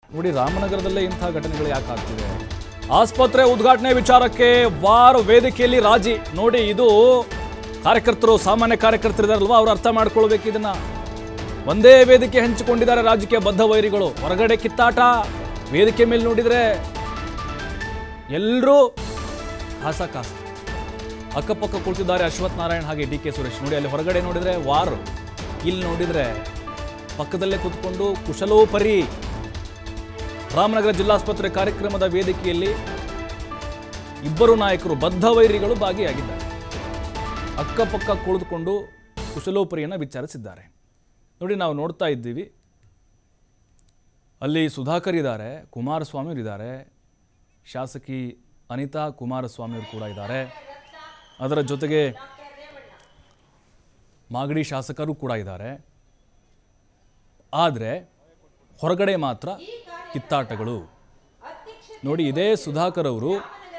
ನೋಡಿ ರಾಮನಗರದಲ್ಲೇ ಇಂಥ ಘಟನೆಗಳು ಯಾಕೆ ಆಗ್ತಿದೆ ಆಸ್ಪತ್ರೆ ಉದ್ಘಾಟನೆ ವಿಚಾರಕ್ಕೆ ವಾರ ವೇದಿಕೆಯಲ್ಲಿ ರಾಜಿ ನೋಡಿ ಇದು ಕಾರ್ಯಕರ್ತರು ಸಾಮಾನ್ಯ ಕಾರ್ಯಕರ್ತರಿದಾರಲ್ವಾ ಅವ್ರು ಅರ್ಥ ಮಾಡ್ಕೊಳ್ಬೇಕು ಇದನ್ನ ಒಂದೇ ವೇದಿಕೆ ಹಂಚಿಕೊಂಡಿದ್ದಾರೆ ರಾಜಕೀಯ ಬದ್ಧ ವೈರಿಗಳು ಹೊರಗಡೆ ಕಿತ್ತಾಟ ವೇದಿಕೆ ಮೇಲೆ ನೋಡಿದ್ರೆ ಎಲ್ಲರೂ ಕಾಸ ಅಕ್ಕಪಕ್ಕ ಕುಳಿತಿದ್ದಾರೆ ಅಶ್ವಥ್ ನಾರಾಯಣ್ ಹಾಗೆ ಡಿ ಕೆ ಸುರೇಶ್ ನೋಡಿ ಅಲ್ಲಿ ಹೊರಗಡೆ ನೋಡಿದ್ರೆ ವಾರ್ ಇಲ್ಲಿ ನೋಡಿದ್ರೆ ಪಕ್ಕದಲ್ಲೇ ಕೂತ್ಕೊಂಡು ಕುಶಲೋಪರಿ ರಾಮನಗರ ಜಿಲ್ಲಾಸ್ಪತ್ರೆ ಕಾರ್ಯಕ್ರಮದ ವೇದಿಕೆಯಲ್ಲಿ ಇಬ್ಬರು ನಾಯಕರು ಬದ್ಧ ವೈರಿಗಳು ಭಾಗಿಯಾಗಿದ್ದಾರೆ ಅಕ್ಕಪಕ್ಕ ಕುಳಿತುಕೊಂಡು ಕುಶಲೋಪರಿಯನ್ನು ವಿಚಾರಿಸಿದ್ದಾರೆ ನೋಡಿ ನಾವು ನೋಡ್ತಾ ಇದ್ದೀವಿ ಅಲ್ಲಿ ಸುಧಾಕರ್ ಇದ್ದಾರೆ ಕುಮಾರಸ್ವಾಮಿ ಇದ್ದಾರೆ ಶಾಸಕಿ ಅನಿತಾ ಕುಮಾರಸ್ವಾಮಿ ಅವರು ಕೂಡ ಇದ್ದಾರೆ ಅದರ ಜೊತೆಗೆ ಮಾಗಡಿ ಶಾಸಕರು ಕೂಡ ಇದ್ದಾರೆ ಆದರೆ ಹೊರಗಡೆ ಮಾತ್ರ ಕಿತ್ತಾಟಗಳು ನೋಡಿ ಇದೇ ಸುಧಾಕರ್ ಅವರು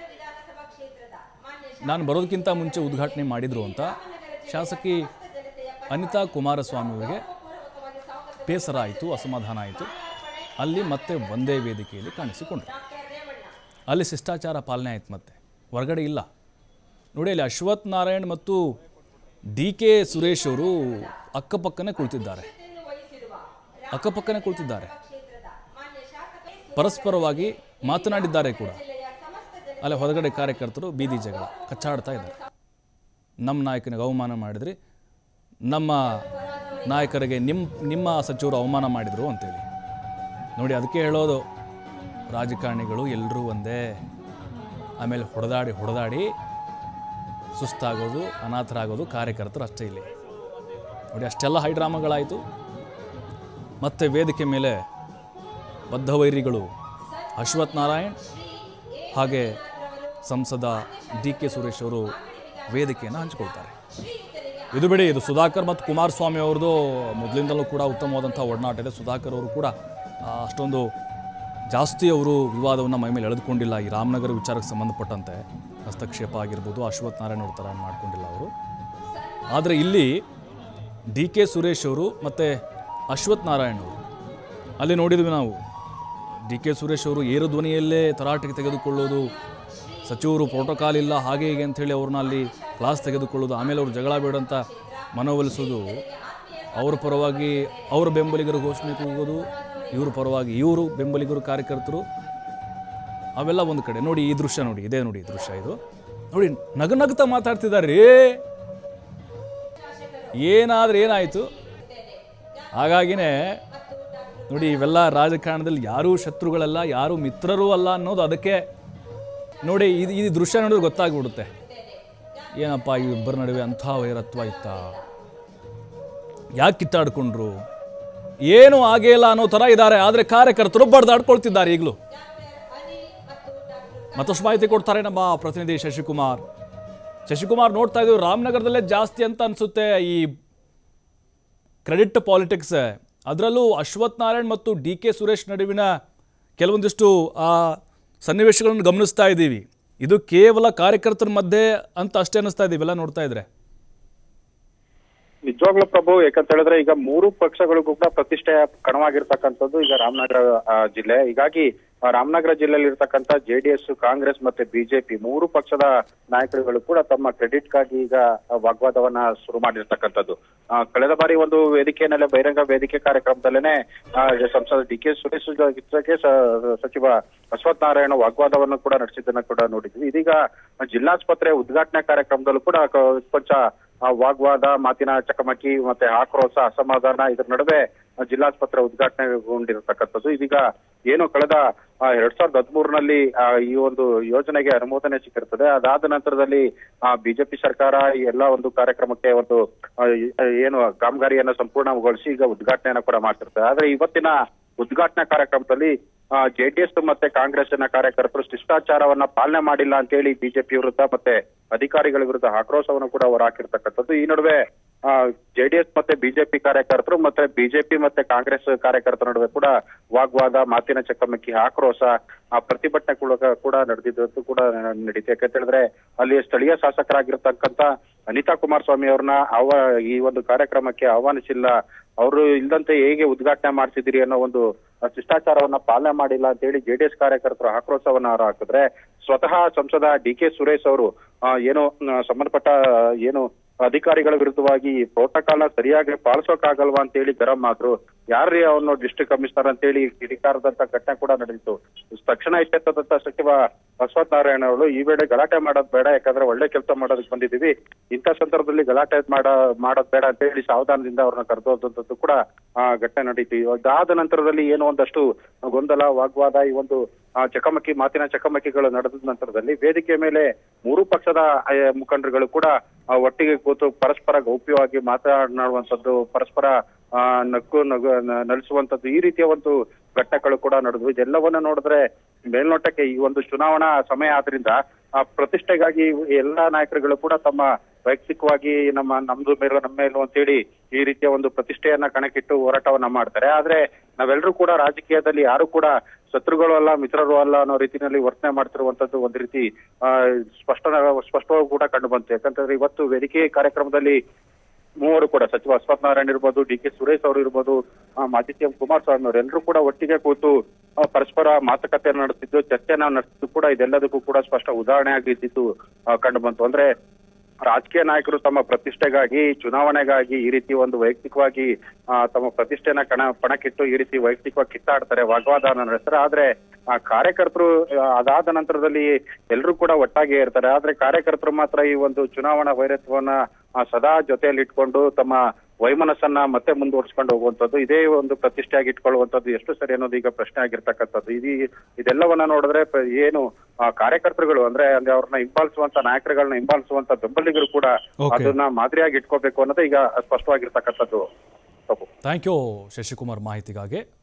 ನಾನು ಬರೋದಕ್ಕಿಂತ ಮುಂಚೆ ಉದ್ಘಾಟನೆ ಮಾಡಿದ್ರು ಅಂತ ಶಾಸಕಿ ಅನಿತಾ ಕುಮಾರಸ್ವಾಮಿ ಅವರಿಗೆ ಬೇಸರ ಆಯಿತು ಅಸಮಾಧಾನ ಆಯಿತು ಅಲ್ಲಿ ಮತ್ತೆ ಒಂದೇ ವೇದಿಕೆಯಲ್ಲಿ ಕಾಣಿಸಿಕೊಂಡ್ರು ಅಲ್ಲಿ ಶಿಷ್ಟಾಚಾರ ಪಾಲನೆ ಆಯ್ತು ಮತ್ತೆ ಹೊರಗಡೆ ಇಲ್ಲ ನೋಡಿ ಅಲ್ಲಿ ಅಶ್ವಥ್ ನಾರಾಯಣ್ ಮತ್ತು ಡಿ ಕೆ ಸುರೇಶ್ ಅವರು ಅಕ್ಕಪಕ್ಕನೇ ಕುಳಿತಿದ್ದಾರೆ ಅಕ್ಕಪಕ್ಕನೇ ಕುಳಿತಿದ್ದಾರೆ ಪರಸ್ಪರವಾಗಿ ಮಾತನಾಡಿದ್ದಾರೆ ಕೂಡ ಅಲ್ಲಿ ಹೊರಗಡೆ ಕಾರ್ಯಕರ್ತರು ಬೀದಿ ಜಗಳ ಕಚ್ಚಾಡ್ತಾ ಇದ್ದಾರೆ ನಮ್ಮ ನಾಯಕನಿಗೆ ಅವಮಾನ ಮಾಡಿದ್ರಿ ನಮ್ಮ ನಾಯಕರಿಗೆ ನಿಮ್ಮ ನಿಮ್ಮ ಸಚಿವರು ಅವಮಾನ ಮಾಡಿದರು ಅಂತೇಳಿ ನೋಡಿ ಅದಕ್ಕೆ ಹೇಳೋದು ರಾಜಕಾರಣಿಗಳು ಎಲ್ಲರೂ ಒಂದೇ ಆಮೇಲೆ ಹೊಡೆದಾಡಿ ಹೊಡೆದಾಡಿ ಸುಸ್ತಾಗೋದು ಅನಾಥರಾಗೋದು ಕಾರ್ಯಕರ್ತರು ಅಷ್ಟೇ ಇಲ್ಲಿ ನೋಡಿ ಅಷ್ಟೆಲ್ಲ ಹೈಡ್ರಾಮಾಗಳಾಯಿತು ಮತ್ತೆ ವೇದಿಕೆ ಮೇಲೆ ಬದ್ಧ ವೈರಿಗಳು ಅಶ್ವಥ್ ನಾರಾಯಣ್ ಹಾಗೆ ಸಂಸದ ಡಿ ಕೆ ಸುರೇಶ್ ಅವರು ವೇದಿಕೆಯನ್ನು ಹಂಚಿಕೊಳ್ತಾರೆ ಇದು ಬಿಡಿ ಇದು ಸುಧಾಕರ್ ಮತ್ತು ಕುಮಾರಸ್ವಾಮಿ ಅವ್ರದ್ದು ಮೊದಲಿಂದಲೂ ಕೂಡ ಉತ್ತಮವಾದಂಥ ಒಡನಾಟ ಇದೆ ಸುಧಾಕರ್ ಅವರು ಕೂಡ ಆ, ಅಷ್ಟೊಂದು ಜಾಸ್ತಿ ಅವರು ವಿವಾದವನ್ನು ಮೈ ಮೇಲೆ ಎಳೆದುಕೊಂಡಿಲ್ಲ ಈ ರಾಮನಗರ ವಿಚಾರಕ್ಕೆ ಸಂಬಂಧಪಟ್ಟಂತೆ ಹಸ್ತಕ್ಷೇಪ ಆಗಿರ್ಬೋದು ಅಶ್ವಥ್ ನಾರಾಯಣ್ ಅವ್ರ ಥರ ಮಾಡ್ಕೊಂಡಿಲ್ಲ ಅವರು ಆದರೆ ಇಲ್ಲಿ ಡಿ ಕೆ ಸುರೇಶ್ ಅವರು ಮತ್ತು ಅಶ್ವಥ್ ನಾರಾಯಣ್ ಅವರು ಅಲ್ಲಿ ನೋಡಿದ್ವಿ ನಾವು ಡಿ ಕೆ ಸುರೇಶ್ ಅವರು ಏರು ಧ್ವನಿಯಲ್ಲೇ ತರಾಟೆಗೆ ತೆಗೆದುಕೊಳ್ಳೋದು ಸಚಿವರು ಪ್ರೋಟೋಕಾಲ್ ಇಲ್ಲ ಹಾಗೆ ಹೀಗೆ ಅಂಥೇಳಿ ಅವ್ರನ್ನ ಅಲ್ಲಿ ಕ್ಲಾಸ್ ತೆಗೆದುಕೊಳ್ಳೋದು ಆಮೇಲೆ ಅವರು ಜಗಳ ಬೇಡ ಅಂತ ಮನವೊಲಿಸೋದು ಅವ್ರ ಪರವಾಗಿ ಅವರ ಬೆಂಬಲಿಗರು ಘೋಷಣೆ ಕೂಗೋದು ಇವ್ರ ಪರವಾಗಿ ಇವರು ಬೆಂಬಲಿಗರು ಕಾರ್ಯಕರ್ತರು ಅವೆಲ್ಲ ಒಂದು ಕಡೆ ನೋಡಿ ಈ ದೃಶ್ಯ ನೋಡಿ ಇದೇ ನೋಡಿ ಈ ದೃಶ್ಯ ಇದು ನೋಡಿ ನಗ ನಗ್ತಾ ಮಾತಾಡ್ತಿದ್ದಾರೆ ರೀ ಏನಾದ್ರೆ ಏನಾಯಿತು ಹಾಗಾಗಿನೇ ನೋಡಿ ಇವೆಲ್ಲ ರಾಜಕಾರಣದಲ್ಲಿ ಯಾರೂ ಶತ್ರುಗಳಲ್ಲ ಯಾರೂ ಮಿತ್ರರೂ ಅಲ್ಲ ಅನ್ನೋದು ಅದಕ್ಕೆ ನೋಡಿ ಇದು ಈ ದೃಶ್ಯ ನೋಡಿದ್ರೆ ಗೊತ್ತಾಗ್ಬಿಡುತ್ತೆ ಏನಪ್ಪ ಈ ಇಬ್ಬರ ನಡುವೆ ಅಂಥ ವೈರತ್ವ ಇತ್ತಾ ಯಾಕೆ ಕಿತ್ತಾಡ್ಕೊಂಡ್ರು ಏನು ಆಗೇ ಇಲ್ಲ ಅನ್ನೋ ಥರ ಇದ್ದಾರೆ ಆದರೆ ಕಾರ್ಯಕರ್ತರು ಬಡ್ದಾಡ್ಕೊಳ್ತಿದ್ದಾರೆ ಈಗಲೂ ಮತ್ತಷ್ಟು ಮಾಹಿತಿ ಕೊಡ್ತಾರೆ ನಮ್ಮ ಪ್ರತಿನಿಧಿ ಶಶಿಕುಮಾರ್ ಶಶಿಕುಮಾರ್ ನೋಡ್ತಾ ಇದ್ದೀವಿ ರಾಮನಗರದಲ್ಲೇ ಜಾಸ್ತಿ ಅಂತ ಅನಿಸುತ್ತೆ ಈ ಕ್ರೆಡಿಟ್ ಪಾಲಿಟಿಕ್ಸ್ ಅದರಲ್ಲೂ ಅಶ್ವಥ್ ನಾರಾಯಣ್ ಮತ್ತು ಡಿ ಕೆ ಸುರೇಶ್ ನಡುವಿನ ಕೆಲವೊಂದಿಷ್ಟು ಆ ಸನ್ನಿವೇಶಗಳನ್ನು ಗಮನಿಸ್ತಾ ಇದ್ದೀವಿ ಇದು ಕೇವಲ ಕಾರ್ಯಕರ್ತರ ಮಧ್ಯೆ ಅಂತ ಅಷ್ಟೇ ಅನ್ನಿಸ್ತಾ ಇದ್ದೀವಿ ಎಲ್ಲ ನೋಡ್ತಾ ಇದ್ರೆ ನಿಜವಾಗ್ಲೂ ಪ್ರಭು ಯಾಕಂತ ಹೇಳಿದ್ರೆ ಈಗ ಮೂರು ಪಕ್ಷಗಳಿಗೂ ಕೂಡ ಪ್ರತಿಷ್ಠೆಯ ಕಣವಾಗಿರ್ತಕ್ಕಂಥದ್ದು ಈಗ ರಾಮನಗರ ಆ, ಜಿಲ್ಲೆ ಹೀಗಾಗಿ ಆ, ರಾಮನಗರ ಜಿಲ್ಲೆಯಲ್ಲಿ ಇರ್ತಕ್ಕಂಥ ಜೆಡಿಎಸ್ ಕಾಂಗ್ರೆಸ್ ಮತ್ತೆ ಬಿಜೆಪಿ ಮೂರು ಪಕ್ಷದ ನಾಯಕರುಗಳು ಕೂಡ ತಮ್ಮ ಕ್ರೆಡಿಟ್ಗಾಗಿ ಈಗ ಆ, ವಾಗ್ವಾದವನ್ನ ಶುರು ಮಾಡಿರ್ತಕ್ಕಂಥದ್ದು ಆ, ಕಳೆದ ಬಾರಿ ಒಂದು ವೇದಿಕೆಯಲ್ಲೇ ಬಹಿರಂಗ ವೇದಿಕೆ ಕಾರ್ಯಕ್ರಮದಲ್ಲೇನೆ ಆ, ಸಂಸದ ಡಿ ಕೆ ಸುರೇಶ್ ಜೊತೆಗೆ ಸ- ಸಚಿವ ಅಶ್ವಥ್ ನಾರಾಯಣ ವಾಗ್ವಾದವನ್ನು ಕೂಡ ನಡೆಸಿದ್ದನ್ನ ಕೂಡ ನೋಡಿದ್ವಿ ಇದೀಗ ಜಿಲ್ಲಾಸ್ಪತ್ರೆ ಉದ್ಘಾಟನಾ ಕಾರ್ಯಕ್ರಮದಲ್ಲೂ ಕೂಡ ಕ- ಕೊಂಚ ಆ, ವಾಗ್ವಾದ ಮಾತಿನ ಚಕಮಕಿ ಮತ್ತೆ ಆಕ್ರೋಶ ಅಸಮಾಧಾನ ಇದ್ರ ನಡುವೆ ಆ, ಜಿಲ್ಲಾಸ್ಪತ್ರೆ ಉದ್ಘಾಟನೆಗೊಂಡಿರತಕ್ಕಂಥದ್ದು ಇದೀಗ ಏನು ಕಳೆದ ಆ, ಎರಡ್ ಸಾವಿರದ ಹದಿಮೂರನಲ್ಲಿ ಈ ಒಂದು ಯೋಜನೆಗೆ ಅನುಮೋದನೆ ಸಿಕ್ಕಿರ್ತದೆ ಅದಾದ ನಂತರದಲ್ಲಿ ಆ, ಬಿಜೆಪಿ ಸರ್ಕಾರ ಈ ಎಲ್ಲ ಒಂದು ಕಾರ್ಯಕ್ರಮಕ್ಕೆ ಒಂದು ಆ, ಈ- ಏನು ಕಾಮಗಾರಿಯನ್ನ ಸಂಪೂರ್ಣಗೊಳಿಸಿ ಈಗ ಉದ್ಘಾಟನೆಯನ್ನ ಕೂಡ ಮಾಡ್ತಿರ್ತದೆ ಆದ್ರೆ ಇವತ್ತಿನ ಉದ್ಘಾಟನಾ ಕಾರ್ಯಕ್ರಮದಲ್ಲಿ ಜೆಡಿಎಸ್ ಮತ್ತೆ ಕಾಂಗ್ರೆಸ್ನ ಕಾರ್ಯಕರ್ತರು ಶಿಷ್ಟಾಚಾರವನ್ನ ಪಾಲನೆ ಮಾಡಿಲ್ಲ ಅಂತೇಳಿ ಬಿಜೆಪಿ ವಿರುದ್ಧ ಮತ್ತೆ ಅಧಿಕಾರಿಗಳ ವಿರುದ್ಧ ಆಕ್ರೋಶವನ್ನು ಕೂಡ ಹೊರಹಾಕಿರ್ತಕ್ಕಂಥದ್ದು ಈ ನಡುವೆ ಜೆಡಿಎಸ್ ಮತ್ತೆ ಬಿಜೆಪಿ ಕಾರ್ಯಕರ್ತರು ಮತ್ತೆ ಬಿಜೆಪಿ ಮತ್ತೆ ಕಾಂಗ್ರೆಸ್ ಕಾರ್ಯಕರ್ತರ ನಡುವೆ ಕೂಡ ವಾಗ್ವಾದ ಮಾತಿನ ಚಕಮಕಿ ಆಕ್ರೋಶ ಆ ಪ್ರತಿಭಟನೆ ಕೂಡ ಕೂಡ ನಡೆದಿದ್ದು ಕೂಡ ನಡೀತೆ ಯಾಕಂತ ಹೇಳಿದ್ರೆ ಅಲ್ಲಿ ಸ್ಥಳೀಯ ಶಾಸಕರಾಗಿರ್ತಕ್ಕಂಥ ಅನಿತಾ ಕುಮಾರಸ್ವಾಮಿ ಅವ್ರನ್ನ ಅವ ಈ ಒಂದು ಕಾರ್ಯಕ್ರಮಕ್ಕೆ ಆಹ್ವಾನಿಸಿಲ್ಲ ಅವರು ಇಲ್ದಂತೆ ಹೇಗೆ ಉದ್ಘಾಟನೆ ಮಾಡ್ತಿದ್ದೀರಿ ಅನ್ನೋ ಒಂದು ಆ, ಶಿಷ್ಟಾಚಾರವನ್ನ ಪಾಲನೆ ಮಾಡಿಲ್ಲ ಅಂತ ಹೇಳಿ ಜೆಡಿಎಸ್ ಕಾರ್ಯಕರ್ತರು ಆಕ್ರೋಶವನ್ನ ಹೊರ ಹಾಕಿದ್ರೆ ಸ್ವತಃ ಸಂಸದ ಡಿ ಕೆ ಸುರೇಶ್ ಅವರು ಆ, ಏನು ಆ, ಸಂಬಂಧಪಟ್ಟ ಆ, ಏನು ಅಧಿಕಾರಿಗಳ ವಿರುದ್ಧವಾಗಿ ಪ್ರೋಟೋಕಾಲ್ ನ ಸರಿಯಾಗಿ ಪಾಲಿಸೋಕಾಗಲ್ವಾ ಅಂತ ಹೇಳಿ ಗರಂ ಆದ್ರು ಯಾರ್ರೀ ಅವನು ಡಿಸ್ಟ್ರಿಕ್ಟ್ ಕಮಿಷನರ್ ಅಂತ ಹೇಳಿ ಕಿಡಿಕಾರದಂತ ಘಟನೆ ಕೂಡ ನಡೆದಿತ್ತು ತಕ್ಷಣ ಎಚ್ಚೆತ್ತದಂತ ಸಚಿವ ಅಶ್ವಥ್ ನಾರಾಯಣ ಅವರು ಈ ವೇಳೆ ಗಲಾಟೆ ಮಾಡೋದ್ ಬೇಡ ಯಾಕಂದ್ರೆ ಒಳ್ಳೆ ಕೆಲಸ ಮಾಡೋದಕ್ಕೆ ಬಂದಿದ್ದೀವಿ ಇಂಥ ಸಂದರ್ಭದಲ್ಲಿ ಗಲಾಟೆ ಮಾಡ ಮಾಡೋದ್ ಬೇಡ ಅಂತ ಹೇಳಿ ಸಾವಧಾನದಿಂದ ಅವ್ರನ್ನ ಕರೆದೋದಂತದ್ದು ಕೂಡ ಆ ಘಟನೆ ನಡೀತು ಇದಾದ ನಂತರದಲ್ಲಿ ಏನೋ ಒಂದಷ್ಟು ಗೊಂದಲ ವಾಗ್ವಾದ ಈ ಒಂದು ಆ, ಚಕಮಕಿ ಮಾತಿನ ಚಕಮಕಿಗಳು ನಡೆದ ನಂತರದಲ್ಲಿ ವೇದಿಕೆ ಮೇಲೆ ಮೂರು ಪಕ್ಷದ ಆ, ಮುಖಂಡರುಗಳು ಕೂಡ ಆ, ಒಟ್ಟಿಗೆ ಕೂತು ಪರಸ್ಪರ ಗೌಪ್ಯವಾಗಿ ಮಾತನಾಡುವಂತದ್ದು ಪರಸ್ಪರ ಆ, ನಕ್ಕು ನಗು ನ- ನಲಿಸುವಂತದ್ದು ಈ ರೀತಿಯ ಒಂದು ಘಟ್ಟಗಳು ಕೂಡ ನಡೆದ್ವು ಇದೆಲ್ಲವನ್ನ ನೋಡಿದ್ರೆ ಮೇಲ್ನೋಟಕ್ಕೆ ಈ ಒಂದು ಚುನಾವಣಾ ಸಮಯ ಆದ್ರಿಂದ ಆ ಪ್ರತಿಷ್ಠೆಗಾಗಿ ಎಲ್ಲಾ ನಾಯಕರುಗಳು ಕೂಡ ತಮ್ಮ ವೈಯಕ್ತಿಕವಾಗಿ ನಮ್ಮ ನಮ್ದು ಮೇಲೂ ನಮ್ಮ ಮೇಲೂ ಅಂತೇಳಿ ಈ ರೀತಿಯ ಒಂದು ಪ್ರತಿಷ್ಠೆಯನ್ನ ಕಣಕ್ಕಿಟ್ಟು ಹೋರಾಟವನ್ನ ಮಾಡ್ತಾರೆ ಆದ್ರೆ ನಾವೆಲ್ಲರೂ ಕೂಡ ರಾಜಕೀಯದಲ್ಲಿ ಯಾರು ಕೂಡ ಶತ್ರುಗಳು ಅಲ್ಲ ಮಿತ್ರರು ಅಲ್ಲ ಅನ್ನೋ ರೀತಿಯಲ್ಲಿ ವರ್ತನೆ ಮಾಡ್ತಿರುವಂತದ್ದು ಒಂದು ರೀತಿ ಆ ಸ್ಪಷ್ಟ ಸ್ಪಷ್ಟವಾಗಿ ಕೂಡ ಕಂಡು ಬಂತು ಯಾಕಂತಂದ್ರೆ ಇವತ್ತು ವೇದಿಕೆ ಕಾರ್ಯಕ್ರಮದಲ್ಲಿ ಮೂವರು ಕೂಡ ಸಚಿವ ಅಶ್ವಥ್ ನಾರಾಯಣ್ ಇರ್ಬೋದು ಡಿ ಕೆ ಸುರೇಶ್ ಅವರು ಇರ್ಬೋದು ಆ, ಮಾಜಿ ಸಿಎಂ ಕುಮಾರಸ್ವಾಮಿ ಅವರು ಎಲ್ಲರೂ ಕೂಡ ಒಟ್ಟಿಗೆ ಕೂತು ಆ, ಪರಸ್ಪರ ಮಾತುಕತೆ ನಡೆಸ್ತಿದ್ದು ಚರ್ಚೆನ ನಡೆಸಿದ್ದು ಕೂಡ ಇದೆಲ್ಲದಕ್ಕೂ ಕೂಡ ಸ್ಪಷ್ಟ ಉದಾಹರಣೆ ಆಗಿದ್ದು ಕಂಡು ಬಂತು ಅಂದ್ರೆ ರಾಜಕೀಯ ನಾಯಕರು ತಮ್ಮ ಪ್ರತಿಷ್ಠೆಗಾಗಿ ಚುನಾವಣೆಗಾಗಿ ಈ ರೀತಿ ಒಂದು ವೈಯಕ್ತಿಕವಾಗಿ ಆ, ತಮ್ಮ ಪ್ರತಿಷ್ಠೆನ ಕಣ ಪಣಕ್ಕಿಟ್ಟು ಈ ರೀತಿ ವೈಯಕ್ತಿಕವಾಗಿ ಕಿತ್ತಾಡ್ತಾರೆ ವಾಗ್ವಾದ ನಡೆಸ್ತಾರೆ ಆದ್ರೆ ಆ ಕಾರ್ಯಕರ್ತರು ಆ, ಅದಾದ ನಂತರದಲ್ಲಿ ಎಲ್ಲರೂ ಕೂಡ ಒಟ್ಟಾಗಿ ಇರ್ತಾರೆ ಆದ್ರೆ ಕಾರ್ಯಕರ್ತರು ಮಾತ್ರ ಈ ಒಂದು ಚುನಾವಣಾ ವೈರತ್ವವನ್ನ ಆ, ಸದಾ ಜೊತೆಯಲ್ಲಿ ಇಟ್ಕೊಂಡು ತಮ್ಮ ವೈಮನಸ್ಸನ್ನ ಮತ್ತೆ ಮುಂದುವರ್ಸ್ಕೊಂಡು ಹೋಗುವಂತದ್ದು ಇದೇ ಒಂದು ಪ್ರತಿಷ್ಠೆಯಾಗಿ ಇಟ್ಕೊಳ್ಳುವಂತದ್ದು ಎಷ್ಟು ಸರಿ ಅನ್ನೋದು ಈಗ ಪ್ರಶ್ನೆ ಆಗಿರ್ತಕ್ಕಂಥದ್ದು ಇದು ಇದೆಲ್ಲವನ್ನ ನೋಡಿದ್ರೆ ಪ- ಏನು ಆ, ಕಾರ್ಯಕರ್ತರುಗಳು ಅಂದ್ರೆ ಅಂದ್ರೆ ಅವ್ರನ್ನ ಹಿಂಬಾಲಿಸುವಂತ ನಾಯಕರುಗಳನ್ನ ಹಿಂಬಾಲಿಸುವಂತ ಬೆಂಬಲಿಗರು ಕೂಡ Okay. ಅದನ್ನ ಮಾದರಿಯಾಗಿ ಇಟ್ಕೋಬೇಕು ಅನ್ನೋದು ಈಗ ಸ್ಪಷ್ಟವಾಗಿರ್ತಕ್ಕಂಥದ್ದು ತಪ್ಪು ಥ್ಯಾಂಕ್ ಯು ಶಶಿಕುಮಾರ್ ಮಾಹಿತಿಗಾಗಿ